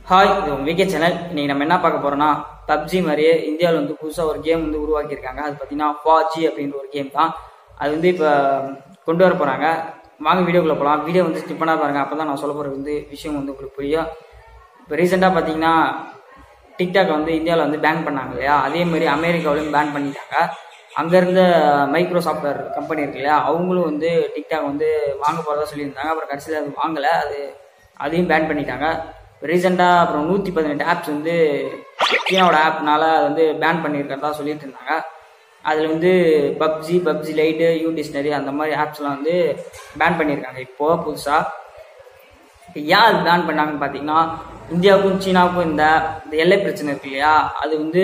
hi இது உங்கள் VK channel இன்னைக்கு நம்ம என்ன பார்க்க போறோம்னா பப்ஜி மாதிரியே இந்தியாவில் வந்து புதுசாக ஒரு கேம் வந்து உருவாக்கியிருக்காங்க அது பார்த்தீங்கன்னா ஃபாஜி அப்படின்ற ஒரு கேம் தான் அது வந்து இப்போ கொண்டு வர போகிறாங்க வாங்க வீடியோக்குள்ளே போகலாம் வீடியோ வந்து ஸ்கிப் பண்ணா பாருங்க அப்போ தான் நான் சொல்ல போகிற வந்து விஷயம் வந்து உங்களுக்கு புரியும் இப்போ ரீசெண்டாக பார்த்தீங்கன்னா டிக்டாக் வந்து இந்தியாவில் வந்து பேன் பண்ணாங்க இல்லையா அதே மாதிரி அமெரிக்காவிலையும் பேன் பண்ணிட்டாங்க அங்கே இருந்த மைக்ரோ சாஃப்ட்வேர் கம்பெனி இருக்கு இல்லையா அவங்களும் வந்து டிக்டாக் வந்து வாங்க போகிறதா சொல்லியிருந்தாங்க அப்புறம் கடைசியில் அது வாங்கலை அது அதையும் பேன் பண்ணிட்டாங்க ரீசெண்டாக அப்புறம் நூற்றி பதினெட்டு ஆப்ஸ் வந்து சீனாவோட ஆப்னால அது வந்து பேன் பண்ணியிருக்கிறதா சொல்லிட்டு இருந்தாங்க அதில் வந்து PUBG PUBG lite U dictionary அந்த மாதிரி ஆப்ஸ்லாம் வந்து பேன் பண்ணியிருக்காங்க இப்போ புதுசாக இப்போ ஏன் அது பேன் பண்ணாங்கன்னு பார்த்தீங்கன்னா இந்தியாவுக்கும் சீனாவுக்கும் இந்த இந்த எல்லை பிரச்சனை இருக்கு இல்லையா அது வந்து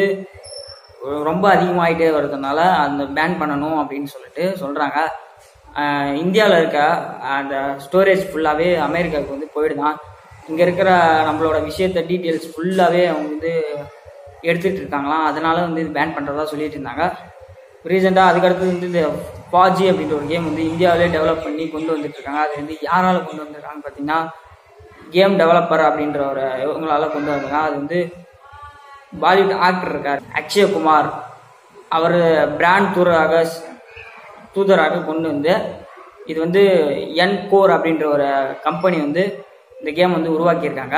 ரொம்ப அதிகமாகிட்டே வர்றதுனால அந்த பேன் பண்ணணும் அப்படின்னு சொல்லிட்டு சொல்கிறாங்க இந்தியாவில் இருக்க அந்த ஸ்டோரேஜ் ஃபுல்லாகவே அமெரிக்காவுக்கு வந்து போயிடுதான் இங்கே இருக்கிற நம்மளோட விஷயத்த டீட்டெயில்ஸ் ஃபுல்லாகவே அவங்க வந்து எடுத்துகிட்டு இருக்காங்களாம் அதனால வந்து இது பேன் பண்ணுறதா சொல்லிட்டு இருந்தாங்க ரீசெண்டாக அதுக்கடுத்து வந்து இந்த பாஜி அப்படின்ற ஒரு கேம் வந்து இந்தியாவிலே டெவலப் பண்ணி கொண்டு வந்துட்டு இருக்காங்க அது வந்து யாரால் கொண்டு வந்திருக்காங்கன்னு பார்த்தீங்கன்னா கேம் டெவலப்பர் அப்படின்ற ஒரு இவங்களால கொண்டு வந்தாங்க அது வந்து பாலிவுட் ஆக்டர் இருக்கார் அக்ஷயகுமார் அவர் பிராண்ட் தூதராக தூதராக கொண்டு வந்து இது வந்து என் கோர் அப்படின்ற ஒரு கம்பெனி வந்து இந்த கேம் வந்து உருவாக்கியிருக்காங்க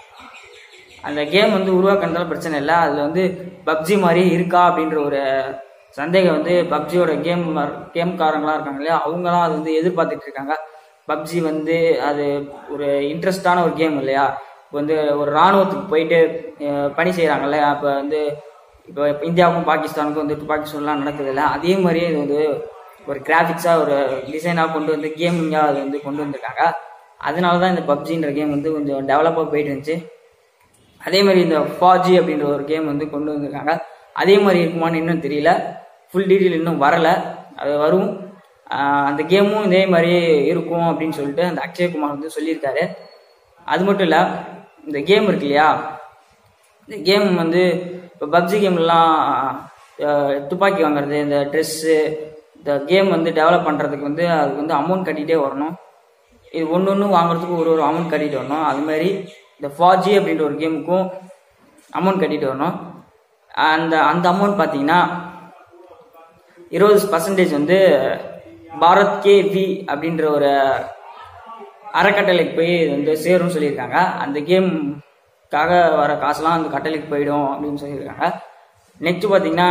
அந்த கேம் வந்து உருவாக்குறதால பிரச்சனை இல்லை அதில் வந்து பப்ஜி மாதிரி இருக்கா அப்படின்ற ஒரு சந்தேகம் வந்து பப்ஜியோட கேம் கேம்காரங்களாம் இருக்காங்க இல்லையா அவங்களாம் அது வந்து எதிர்பார்த்துட்டு இருக்காங்க பப்ஜி வந்து அது ஒரு இன்ட்ரெஸ்டான ஒரு கேம் இல்லையா இப்போ வந்து ஒரு இராணுவத்துக்கு போயிட்டு பணி செய்கிறாங்கல்ல அப்போ வந்து இப்போ இந்தியாவுக்கும் பாகிஸ்தானுக்கும் வந்து துப்பாக்கி சூழ்லாம் நடக்குது இல்லை அதே மாதிரியே இது வந்து ஒரு கிராஃபிக்ஸாக ஒரு டிசைனாக கொண்டு வந்து கேமிங்காக அது வந்து கொண்டு வந்திருக்காங்க அதனால தான் இந்த பப்ஜின்ற கேம் வந்து கொஞ்சம் டெவலப்பாக போயிட்டு இருந்துச்சு அதே மாதிரி இந்த ஃபாஜி அப்படின்ற ஒரு கேம் வந்து கொண்டு வந்திருக்காங்க அதே மாதிரி இருக்குமான்னு இன்னும் தெரியல ஃபுல் டீட்டெயில் இன்னும் வரலை அது வரும் அந்த கேமும் இதே மாதிரி இருக்கும் அப்படின்னு சொல்லிட்டு அந்த அக்ஷயகுமார் வந்து சொல்லியிருக்காரு அது மட்டும் இல்லை இந்த கேம் இருக்கு இல்லையா இந்த கேம் வந்து இப்போ பப்ஜி கேம்லாம் துப்பாக்கி வாங்குறது இந்த ட்ரெஸ்ஸு இந்த கேம் வந்து டெவலப் பண்ணுறதுக்கு வந்து அதுக்கு வந்து அமௌண்ட் கட்டிகிட்டே வரணும் இது ஒன்று ஒன்று வாங்குறதுக்கு ஒரு ஒரு அமௌண்ட் கட்டிட்டு வரணும் அது மாதிரி இந்த ஃபாஜி அப்படின்ற ஒரு கேமுக்கும் அமௌண்ட் கட்டிட்டு வரணும் அந்த அந்த அமௌண்ட் பார்த்தீங்கன்னா இருபது பர்சன்டேஜ் வந்து பாரத் கே வி அப்படின்ற ஒரு அறக்கட்டளைக்கு போய் வந்து சேரும்னு சொல்லியிருக்காங்க அந்த கேம்காக வர காசுலாம் அந்த கட்டளைக்கு போயிடும் அப்படின்னு சொல்லியிருக்காங்க நெக்ஸ்ட் பார்த்தீங்கன்னா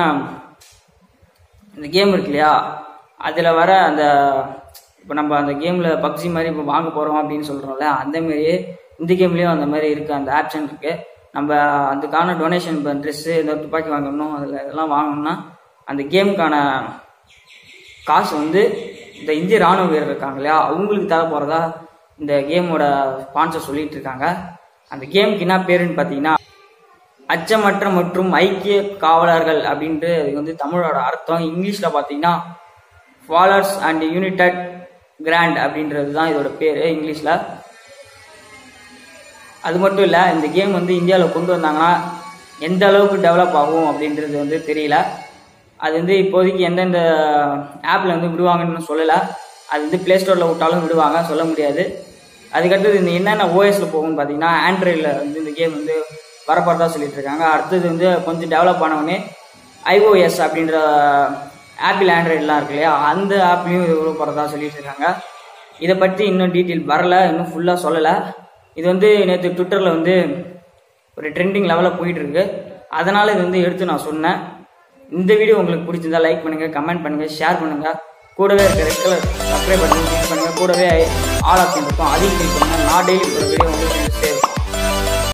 இந்த கேம் இருக்கு இல்லையா அதில் வர அந்த இப்போ நம்ம அந்த கேமில் பப்ஜி மாதிரி இப்போ வாங்க போகிறோம் அப்படின்னு சொல்கிறோம்ல அந்த மாதிரியே இந்த கேம்லேயும் அந்த மாதிரி இருக்குது அந்த ஆப்ஷன் இருக்குது நம்ம அதுக்கான டொனேஷன் இப்போ ட்ரெஸ்ஸு இந்த துப்பாக்கி வாங்கணும் அதில் இதெல்லாம் வாங்கணும்னா அந்த கேமுக்கான காசு வந்து இந்த இந்திய ராணுவ வீரர் இருக்காங்க இல்லையா அவங்களுக்கு தர போகிறதா இந்த கேமோட ஸ்பான்சர் சொல்லிட்டு இருக்காங்க அந்த கேமுக்கு என்ன பேருன்னு பார்த்தீங்கன்னா அச்சமற்ற மற்றும் ஐக்கிய காவலர்கள் அப்படின்ட்டு இது வந்து தமிழோட அர்த்தம் இங்கிலீஷில் பார்த்தீங்கன்னா ஃபாலர்ஸ் அண்ட் யூனிடட் கிராண்ட் அப்படின்றது தான் இதோட பேர் இங்கிலீஷில் அது மட்டும் இல்லை இந்த கேம் வந்து இந்தியாவில் கொண்டு வந்தாங்கன்னா எந்த அளவுக்கு டெவலப் ஆகும் அப்படின்றது வந்து தெரியல அது வந்து இப்போதைக்கு எந்தெந்த ஆப்பில் வந்து விடுவாங்கன்னு சொல்லலை அது வந்து ப்ளே ஸ்டோரில் விட்டாலும் விடுவாங்க சொல்ல முடியாது அதுக்கடுத்தது இந்த என்னென்ன ஓஎஸில் போகும்னு பார்த்தீங்கன்னா ஆண்ட்ராய்டில் வந்து இந்த கேம் வந்து வரப்போறதா சொல்லிட்டு இருக்காங்க அடுத்தது வந்து கொஞ்சம் டெவலப் ஆனவொடனே ஐஓஎஸ் அப்படின்ற ஆப்பிள் ஆண்ட்ராய்டெலாம் இருக்கு இல்லையா அந்த ஆப்லையும் இது போகிறதா சொல்லிட்டு இருக்காங்க இதை பற்றி இன்னும் டீட்டெயில் வரல இன்னும் ஃபுல்லாக சொல்லலை இது வந்து நேற்று ட்விட்டரில் வந்து ஒரு ட்ரெண்டிங் லெவலில் போயிட்டு இருக்கு அதனால் இது வந்து எடுத்து நான் சொன்னேன் இந்த வீடியோ உங்களுக்கு பிடிச்சிருந்தா லைக் பண்ணுங்கள் கமெண்ட் பண்ணுங்கள் ஷேர் பண்ணுங்கள் கூடவே இருக்க ரெட் கலர் சப்ஸ்கிரைப் பண்ணி கிளிக் பண்ணுங்கள் கூடவே ஆல் ஆப்ஷன் இருக்கும் அதையும் கிளிக் பண்ணுங்கள் நான் டெய்லி ஒரு வீடியோ உங்களுக்கு